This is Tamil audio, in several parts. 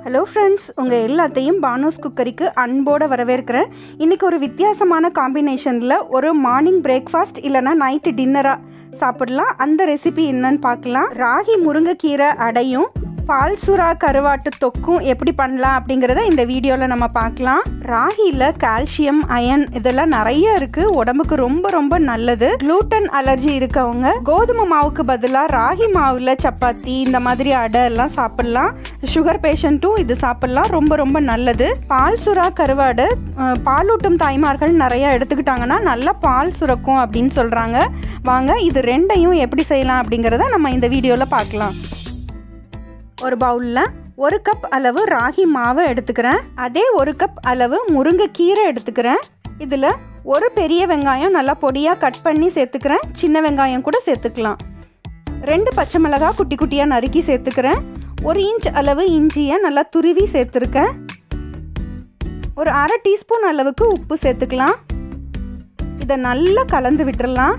ஹலோ ஃப்ரெண்ட்ஸ் உங்கள் எல்லாத்தையும் பானோஸ் குக்கரிக்கு அன்போடு வரவேற்கிறேன் இன்றைக்கி ஒரு வித்தியாசமான காம்பினேஷனில் ஒரு மார்னிங் பிரேக்ஃபாஸ்ட் இல்லைனா நைட்டு டின்னராக சாப்பிடலாம் அந்த ரெசிபி என்னன்னு பார்க்கலாம் ராகி முருங்கைக்கீரை அடையும் பால் சுறா கருவாட்டு தொக்கும் எப்படி பண்ணலாம் அப்படிங்கிறத இந்த வீடியோவில் நம்ம பார்க்கலாம் ராகியில் கால்சியம் அயன் இதெல்லாம் நிறைய இருக்குது உடம்புக்கு ரொம்ப ரொம்ப நல்லது குளூட்டன் அலர்ஜி இருக்கவங்க கோதுமை மாவுக்கு பதிலாக ராகி மாவில் சப்பாத்தி இந்த மாதிரி அடை எல்லாம் சாப்பிட்லாம் சுகர் பேஷண்ட்டும் இது சாப்பிட்லாம் ரொம்ப ரொம்ப நல்லது பால் சுறா கருவாடு அஹ், பாலூட்டும் தாய்மார்கள் நிறைய எடுத்துக்கிட்டாங்கன்னா நல்லா பால் சுரக்கும் அப்படின்னு சொல்கிறாங்க வாங்க இது ரெண்டையும் எப்படி செய்யலாம் அப்படிங்கிறத நம்ம இந்த வீடியோவில் பார்க்கலாம் ஒரு பவுலில் ஒரு கப் அளவு ராகி மாவை எடுத்துக்கிறேன் அதே ஒரு கப் அளவு முருங்கைக்கீரை எடுத்துக்கிறேன் இதில் ஒரு பெரிய வெங்காயம் நல்லா பொடியாக கட் பண்ணி சேர்த்துக்கிறேன் சின்ன வெங்காயம் கூட சேர்த்துக்கலாம் ரெண்டு பச்சை மிளகாய் குட்டி குட்டியாக நறுக்கி சேர்த்துக்கிறேன் ஒரு இன்ச் அளவு இஞ்சியை நல்லா துருவி சேர்த்துருக்கேன் ஒரு அரை டீஸ்பூன் அளவுக்கு உப்பு சேர்த்துக்கலாம் இதை நல்லா கலந்து விட்டுறலாம்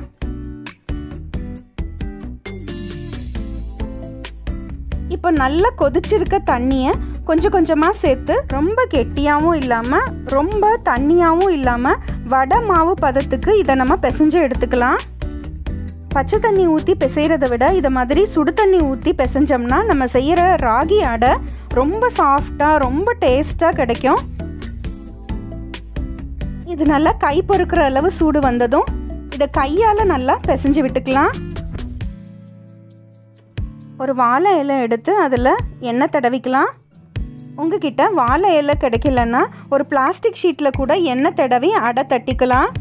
இப்போ நல்லா கொதிச்சிருக்க தண்ணியை கொஞ்சம் கொஞ்சமாக சேர்த்து ரொம்ப கெட்டியாகவும் இல்லாமல் ரொம்ப தண்ணியாகவும் இல்லாமல் வடை மாவு பதத்துக்கு இதை நம்ம பிசைஞ்சு எடுத்துக்கலாம் பச்சை தண்ணி ஊற்றி பிசைகிறத விட இதை மாதிரி சுடு தண்ணி ஊற்றி பிசைஞ்சோம்னா நம்ம செய்கிற ராகி அடை ரொம்ப சாஃப்டாக ரொம்ப டேஸ்ட்டாக கிடைக்கும் இது நல்லா கை பொறுக்கிற அளவு சூடு வந்ததும் இதை கையால் நல்லா பிசைஞ்சு விட்டுக்கலாம் ஒரு வாழை இலை எடுத்து அதில் எண்ணெய் தடவிக்கலாம் உங்ககிட்ட வாழை இலை கிடைக்கலன்னா ஒரு பிளாஸ்டிக் ஷீட்டில் கூட எண்ணெய் தடவி அடை தட்டிக்கலாம்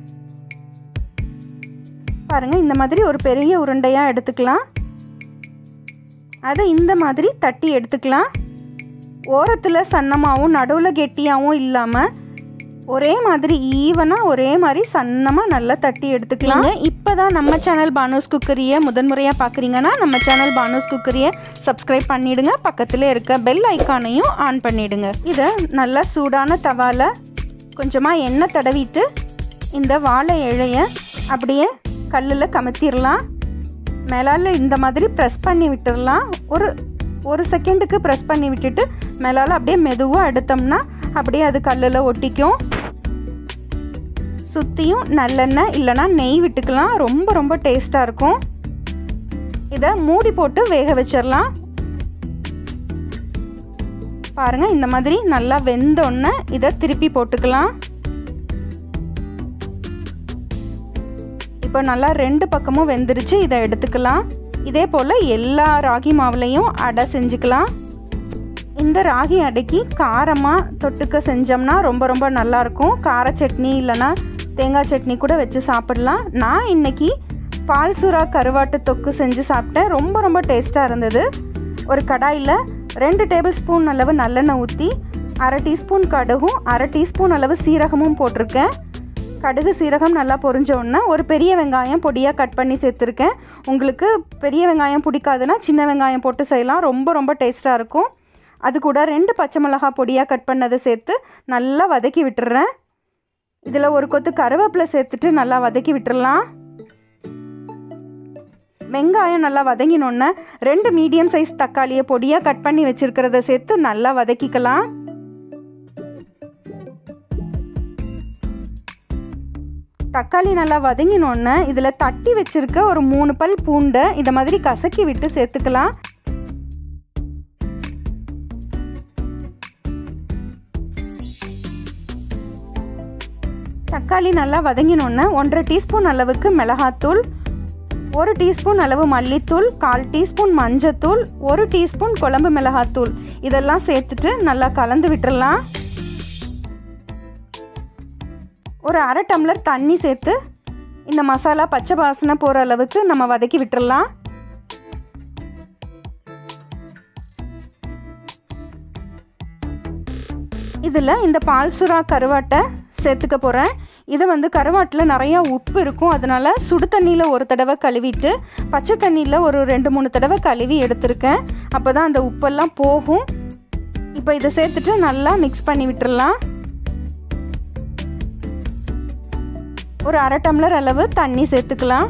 பாருங்கள் இந்த மாதிரி ஒரு பெரிய உருண்டையாக எடுத்துக்கலாம் அதை இந்த மாதிரி தட்டி எடுத்துக்கலாம் ஓரத்தில் சன்னமாகவும் நடுவில் கெட்டியாகவும் இல்லாமல் ஒரே மாதிரி ஈவனாக ஒரே மாதிரி சன்னமாக நல்லா தட்டி எடுத்துக்கலாம் இப்போ தான் நம்ம சேனல் பானோஸ் குக்கரியை முதன்முறையாக பார்க்குறீங்கன்னா நம்ம சேனல் பானோஸ் குக்கரியை சப்ஸ்கிரைப் பண்ணிவிடுங்க பக்கத்தில் இருக்க பெல் ஐக்கானையும் ஆன் பண்ணிவிடுங்க இதை நல்லா சூடான தவால கொஞ்சமாக எண்ணெய் தடவிட்டு இந்த வாழை இழையை அப்படியே கல்லில் கமுத்திடலாம் மேலால் இந்த மாதிரி ப்ரெஸ் பண்ணி விட்டுடலாம் ஒரு ஒரு செகண்டுக்கு ப்ரெஸ் பண்ணி விட்டுட்டு மேலால் அப்படியே மெதுவாக எடுத்தோம்னா அப்படியே அது கல்லில் ஒட்டிக்கும் சுற்றியும் நல்லெண்ணெய் இல்லைனா நெய் விட்டுக்கலாம் ரொம்ப ரொம்ப டேஸ்ட்டாக இருக்கும் இதை மூடி போட்டு வேக வச்சிடலாம் பாருங்கள் இந்த மாதிரி நல்லா வெந்தோடனே இதை திருப்பி போட்டுக்கலாம் இப்போ நல்லா ரெண்டு பக்கமும் வெந்துருச்சு இதை எடுத்துக்கலாம் இதே போல் எல்லா ராகி மாவுலையும் அடை செஞ்சுக்கலாம் இந்த ராகி அடைக்கி காரமாக தொட்டுக்க செஞ்சோம்னா ரொம்ப ரொம்ப நல்லாயிருக்கும் கார சட்னி இல்லைன்னா தேங்காய் சட்னி கூட வச்சு சாப்பிடலாம் நான் இன்னைக்கு பால் சுறா கருவாட்டு தொக்கு செஞ்சு சாப்பிட்டேன் ரொம்ப ரொம்ப டேஸ்ட்டாக இருந்தது ஒரு கடாயில் ரெண்டு டேபிள் ஸ்பூன் அளவு நல்லெண்ணெய் ஊற்றி அரை டீஸ்பூன் கடுகும் அரை டீஸ்பூன் அளவு சீரகமும் போட்டிருக்கேன் கடுகு சீரகம் நல்லா பொரிஞ்ச உடனே ஒரு பெரிய வெங்காயம் பொடியாக கட் பண்ணி சேர்த்துருக்கேன் உங்களுக்கு பெரிய வெங்காயம் பிடிக்காதுன்னா சின்ன வெங்காயம் போட்டு செய்யலாம் ரொம்ப ரொம்ப டேஸ்ட்டாக இருக்கும் அது கூட ரெண்டு பச்சை மிளகா பொடியாக கட் பண்ணதை சேர்த்து நல்லா வதக்கி விட்டுறேன் இதில் ஒரு கொத்து கருவேப்பிலை சேர்த்துட்டு நல்லா வதக்கி விட்டுறலாம் வெங்காயம் நல்லா வதங்கினோன்னே ரெண்டு மீடியம் சைஸ் தக்காளியை பொடியாக கட் பண்ணி வச்சுருக்கிறத சேர்த்து நல்லா வதக்கிக்கலாம் தக்காளி நல்லா வதங்கினோன்னே இதில் தட்டி வச்சுருக்க ஒரு மூணு பல் பூண்டை இந்த மாதிரி கசக்கி விட்டு சேர்த்துக்கலாம் தக்காளி நல்லா வதங்கினோன்னே ஒன்றரை டீஸ்பூன் அளவுக்கு மிளகாத்தூள் ஒரு டீஸ்பூன் அளவு மல்லித்தூள் கால் டீஸ்பூன் மஞ்சத்தூள் ஒரு டீஸ்பூன் குழம்பு மிளகாத்தூள் இதெல்லாம் சேர்த்துட்டு நல்லா கலந்து விட்டுறலாம் ஒரு அரை டம்ளர் தண்ணி சேர்த்து இந்த மசாலா பச்சை வாசனை போகிற அளவுக்கு நம்ம வதக்கி விட்டுறலாம் இதில் இந்த பால் சுறா கருவாட்டை சேர்த்துக்க போகிறேன் இது வந்து கருவாட்டில் நிறையா உப்பு இருக்கும் அதனால் சுடு தண்ணியில் ஒரு தடவை கழுவிட்டு பச்சை தண்ணியில் ஒரு ரெண்டு மூணு தடவை கழுவி எடுத்திருக்கேன் அப்போ தான் அந்த உப்பெல்லாம் போகும் இப்போ இதை சேர்த்துட்டு நல்லா மிக்ஸ் பண்ணி விட்டுறலாம் ஒரு அரை டம்ளர் அளவு தண்ணி சேர்த்துக்கலாம்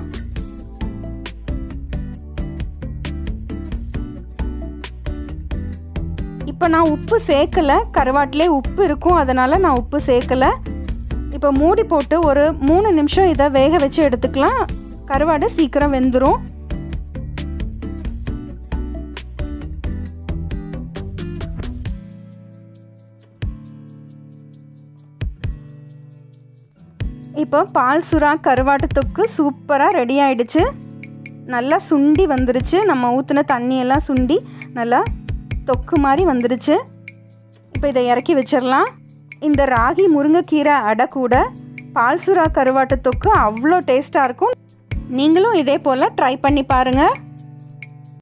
இப்போ நான் உப்பு சேர்க்கலை கருவாட்டிலே உப்பு இருக்கும் அதனால் நான் உப்பு சேர்க்கலை இப்போ மூடி போட்டு ஒரு மூணு நிமிஷம் இதை வேக வச்சு எடுத்துக்கலாம் கருவாடு சீக்கிரம் வெந்துடும் இப்போ பால் சுறா கருவாட்டு தொக்கு சூப்பராக ரெடி ஆயிடுச்சு நல்லா சுண்டி வந்துருச்சு நம்ம ஊற்றின தண்ணியெல்லாம் சுண்டி நல்லா தொக்கு மாதிரி வந்துருச்சு இப்போ இதை இறக்கி வச்சிடலாம் இந்த ராகி முருங்கைக்கீரை அடை கூட பால் சுறா கருவாட்டு தொக்கு அவ்வளோ டேஸ்ட்டாக இருக்கும் நீங்களும் இதே போல் ட்ரை பண்ணி பாருங்கள்